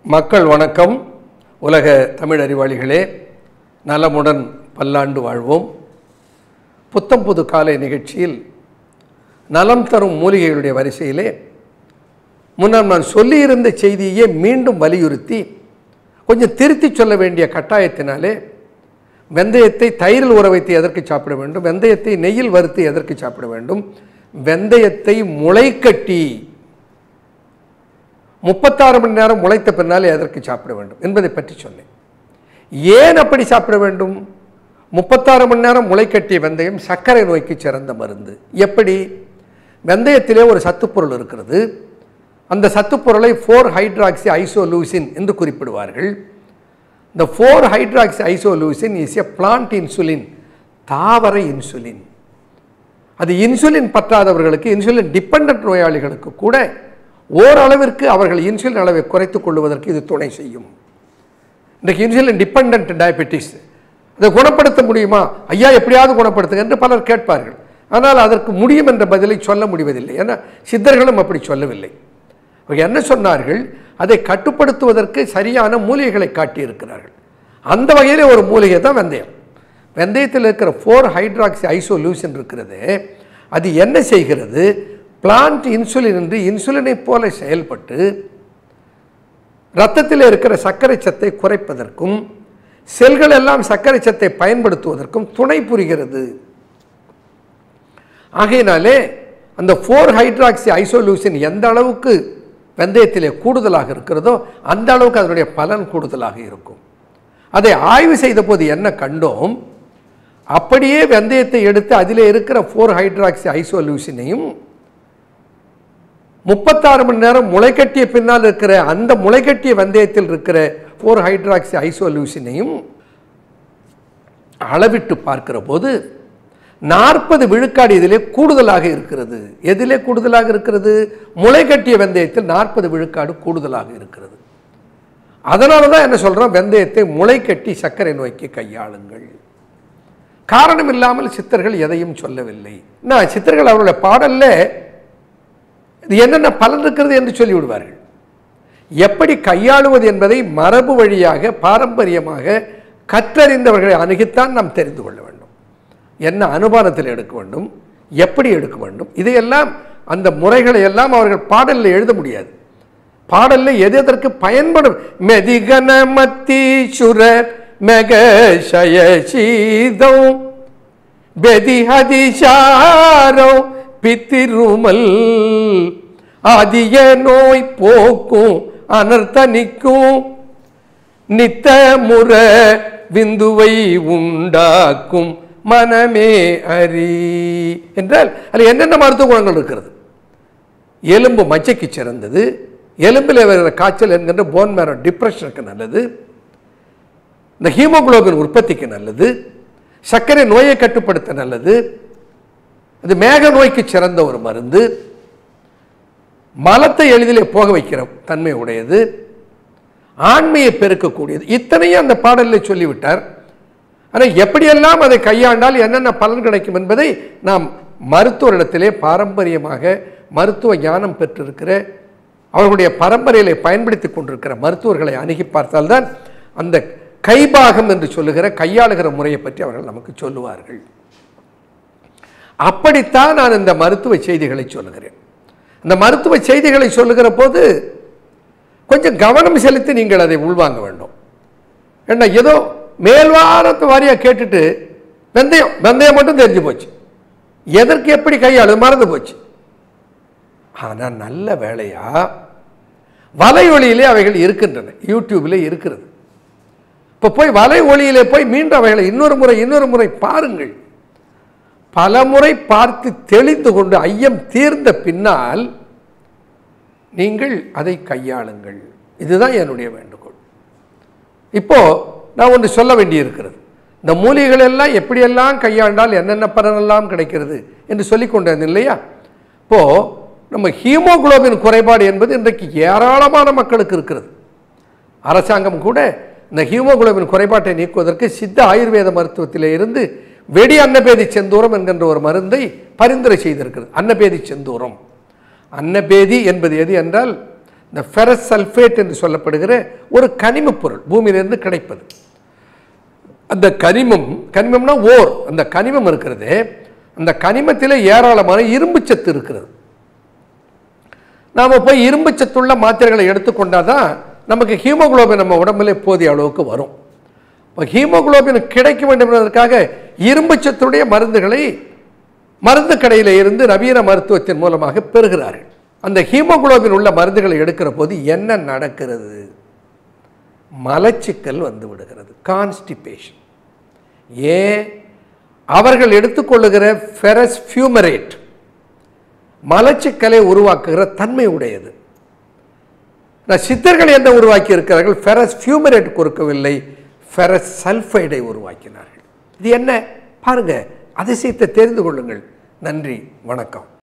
மக்கள் வணக்கம் உலக தமிழ் அறிவாளிகளே நலமுடன் பல்லாண்டு வாழ்வோம் புத்தம் புது காலை நிகழ்ச்சியில் நலம் தரும் மூலிகைகளுடைய வரிசையிலே முன்னர் நான் சொல்லியிருந்த செய்தியே மீண்டும் வலியுறுத்தி கொஞ்சம் திருத்தி சொல்ல வேண்டிய கட்டாயத்தினாலே வெந்தயத்தை தயிரில் ஊற வைத்து எதற்கு சாப்பிட வேண்டும் வெந்தயத்தை நெய்யில் வறுத்து எதற்கு சாப்பிட வேண்டும் வெந்தயத்தை முளைக்கட்டி முப்பத்தாறு மணி நேரம் முளைத்த பின்னால் எதற்கு சாப்பிட வேண்டும் என்பதை பற்றி சொன்னேன் ஏன் அப்படி சாப்பிட வேண்டும் முப்பத்தாறு மணி நேரம் முளைக்கட்டிய வெந்தயம் சர்க்கரை நோய்க்கு சிறந்த மருந்து எப்படி வெந்தயத்திலே ஒரு சத்துப்பொருள் இருக்கிறது அந்த சத்துப்பொருளை ஃபோர் ஹைட்ராக்சி ஐசோலூசின் என்று குறிப்பிடுவார்கள் இந்த four hydroxy isoleucine is a plant insulin தாவர இன்சுலின் அது இன்சுலின் பற்றாதவர்களுக்கு இன்சுலின் டிபெண்ட் நோயாளிகளுக்கு கூட ஓரளவிற்கு அவர்கள் இன்சுலின் அளவை குறைத்துக் கொள்வதற்கு இது துணை செய்யும் இன்றைக்கு இன்சுலின் டிபெண்ட் டயபெட்டிஸ் அதை குணப்படுத்த முடியுமா ஐயா எப்படியாவது குணப்படுத்துங்க என்று பலர் கேட்பார்கள் ஆனால் அதற்கு முடியும் என்ற பதிலை சொல்ல முடிவதில்லை ஏன்னா சித்தர்களும் அப்படி சொல்லவில்லை அவங்க என்ன சொன்னார்கள் அதை கட்டுப்படுத்துவதற்கு சரியான மூலிகைகளை காட்டியிருக்கிறார்கள் அந்த வகையிலே ஒரு மூலிகை தான் வெந்தயம் வெந்தயத்தில் இருக்கிற ஃபோர் ஹைட்ராக்சி ஐசோலூஷன் இருக்கிறது அது என்ன செய்கிறது பிளான்ட் இன்சுலின் என்று இன்சுலினை போல செயல்பட்டு இரத்தத்தில் இருக்கிற சர்க்கரை சத்தை குறைப்பதற்கும் செல்கள் எல்லாம் சர்க்கரை சத்தை பயன்படுத்துவதற்கும் துணை புரிகிறது ஆகையினாலே அந்த ஃபோர் ஹைட்ராக்சி ஐசோலூசின் எந்த அளவுக்கு வெந்தயத்திலே கூடுதலாக இருக்கிறதோ அந்த அளவுக்கு அதனுடைய பலன் கூடுதலாக இருக்கும் அதை ஆய்வு செய்த போது என்ன கண்டோம் அப்படியே வெந்தயத்தை எடுத்து அதிலே இருக்கிற ஃபோர் ஹைட்ராக்சி ஐசோலூசினையும் முப்பத்தாறு மணி நேரம் முளைக்கட்டிய பின்னால் இருக்கிற அந்த முளைக்கட்டிய வெந்தயத்தில் இருக்கிற ஃபோர் ஹைட்ராக்சி ஐசோலூசினையும் அளவிட்டு பார்க்கிற போது நாற்பது விழுக்காடு இதிலே கூடுதலாக இருக்கிறது எதிலே கூடுதலாக இருக்கிறது முளைக்கட்டிய வெந்தயத்தில் நாற்பது விழுக்காடு கூடுதலாக இருக்கிறது அதனால தான் என்ன சொல்கிறோம் வெந்தயத்தை முளைக்கட்டி சர்க்கரை நோய்க்கு கையாளுங்கள் காரணம் இல்லாமல் சித்தர்கள் எதையும் சொல்லவில்லை நான் சித்தர்கள் அவருடைய பாடல்ல இது என்னென்ன பலன் இருக்கிறது என்று சொல்லிவிடுவார்கள் எப்படி கையாளுவது என்பதை மரபு வழியாக பாரம்பரியமாக கற்றறிந்தவர்களை அணுகித்தான் நாம் தெரிந்து கொள்ள வேண்டும் என்ன அனுமானத்தில் எடுக்க வேண்டும் எப்படி எடுக்க வேண்டும் இதையெல்லாம் அந்த முறைகளை எல்லாம் அவர்கள் பாடலில் எழுத முடியாது பாடலில் எது எதற்கு பயன்படும் மெதிகன மத்தீசுர மெக சீதம் பெதிஹதிசாரோ பித்திருமல் அதிக நோய் போக்கும் அனர்த்தனிக்கும் நித்த முற விந்துவை உண்டாக்கும் மனமே அறி என்றால் அதில் என்னென்ன மருத்துவ குணங்கள் இருக்கிறது எலும்பு மச்சைக்கு சிறந்தது எலும்பில் வருகிற காய்ச்சல் என்கின்ற போன் மேரோ டிப்ரெஷனுக்கு நல்லது இந்த ஹீமோகுளோபின் உற்பத்திக்கு நல்லது சர்க்கரை நோயை கட்டுப்படுத்த நல்லது அது மேக நோய்க்கு சிறந்த ஒரு மருந்து மலத்தை எளிதிலே போக வைக்கிற தன்மை உடையது ஆண்மையை பெருக்கக்கூடியது இத்தனையும் அந்த பாடலில் சொல்லிவிட்டார் ஆனால் எப்படியெல்லாம் அதை கையாண்டால் என்னென்ன பலன் கிடைக்கும் என்பதை நாம் மருத்துவரிடத்திலே பாரம்பரியமாக மருத்துவ ஞானம் பெற்றிருக்கிற அவர்களுடைய பரம்பரையிலே பயன்படுத்தி கொண்டிருக்கிற மருத்துவர்களை அணுகி பார்த்தால்தான் அந்த கைபாகம் என்று சொல்லுகிற கையாளுகிற முறையை பற்றி அவர்கள் நமக்கு சொல்லுவார்கள் அப்படித்தான் நான் இந்த மருத்துவ செய்திகளை சொல்லுகிறேன் இந்த மருத்துவ செய்திகளை சொல்லுகிற போது கொஞ்சம் கவனம் செலுத்தி நீங்கள் அதை உள்வாங்க வேண்டும் என்ன ஏதோ மேல்வாரத்து வாரியாக கேட்டுட்டு வெந்தயம் வெந்தயம் மட்டும் தெரிஞ்சு போச்சு எதற்கு எப்படி கையாளு மறந்து போச்சு ஆனால் நல்ல வேலையா வலை ஒளியிலே அவைகள் இருக்கின்றன யூடியூபில் இருக்கிறது இப்போ போய் வலை ஒளியிலே போய் மீண்டும் அவைகளை இன்னொரு முறை இன்னொரு முறை பாருங்கள் பல முறை பார்த்து தெளிந்து கொண்டு ஐயம் தீர்ந்த பின்னால் நீங்கள் அதை கையாளுங்கள் இதுதான் என்னுடைய வேண்டுகோள் இப்போ நான் ஒன்று சொல்ல வேண்டியிருக்கிறது இந்த மூலிகைகள் எல்லாம் எப்படியெல்லாம் கையாண்டால் என்னென்ன பலனெல்லாம் கிடைக்கிறது என்று சொல்லிக் கொண்டது இல்லையா இப்போ நம்ம ஹீமோகுளோபின் குறைபாடு என்பது இன்றைக்கு ஏராளமான மக்களுக்கு இருக்கிறது அரசாங்கம் கூட இந்த ஹீமோகுளோபின் குறைபாட்டை நீக்குவதற்கு சித்த ஆயுர்வேத மருத்துவத்திலே இருந்து வெடி அன்னபேதி செந்தூரம் என்கின்ற ஒரு மருந்தை பரிந்துரை செய்திருக்கிறது அன்னபேதி செந்தூரம் அன்னபேதி என்பது எது என்றால் இந்த ஃபெரஸ் சல்ஃபேட் என்று சொல்லப்படுகிற ஒரு கனிமப் பொருள் பூமியிலிருந்து கிடைப்பது அந்த கனிமம் கனிமம்னா ஓர் அந்த கனிமம் இருக்கிறது அந்த கனிமத்தில் ஏராளமான இரும்புச்சத்து இருக்கிறது நாம் போய் இரும்புச்சத்துள்ள மாத்திரைகளை எடுத்துக்கொண்டால் தான் நமக்கு ஹீமோகுளோபின் நம்ம உடம்புல போதிய அளவுக்கு வரும் இப்போ ஹீமோகுளோபின் கிடைக்க வேண்டும் என்பதற்காக இரும்புச்சத்துடைய மருந்துகளை மருந்து கடையில் இருந்து நவீன மருத்துவத்தின் மூலமாக பெறுகிறார்கள் அந்த ஹீமோகுளோபின் உள்ள மருந்துகளை எடுக்கிற போது என்ன நடக்கிறது மலச்சிக்கல் வந்து விடுகிறது கான்ஸ்டிபேஷன் ஏன் அவர்கள் எடுத்துக்கொள்ளுகிற ஃபெரஸ் ஃபியூமரேட் மலச்சிக்கலை உருவாக்குகிற தன்மை உடையது நான் சித்தர்கள் என்ன உருவாக்கி இருக்கிறார்கள் ஃபெரஸ் ஃபியூமரேட் கொடுக்கவில்லை ஃபெரஸ் சல்ஃபைடை உருவாக்கினார்கள் இது என்ன பாருங்க அதிசயத்தை தெரிந்து கொள்ளுங்கள் நன்றி வணக்கம்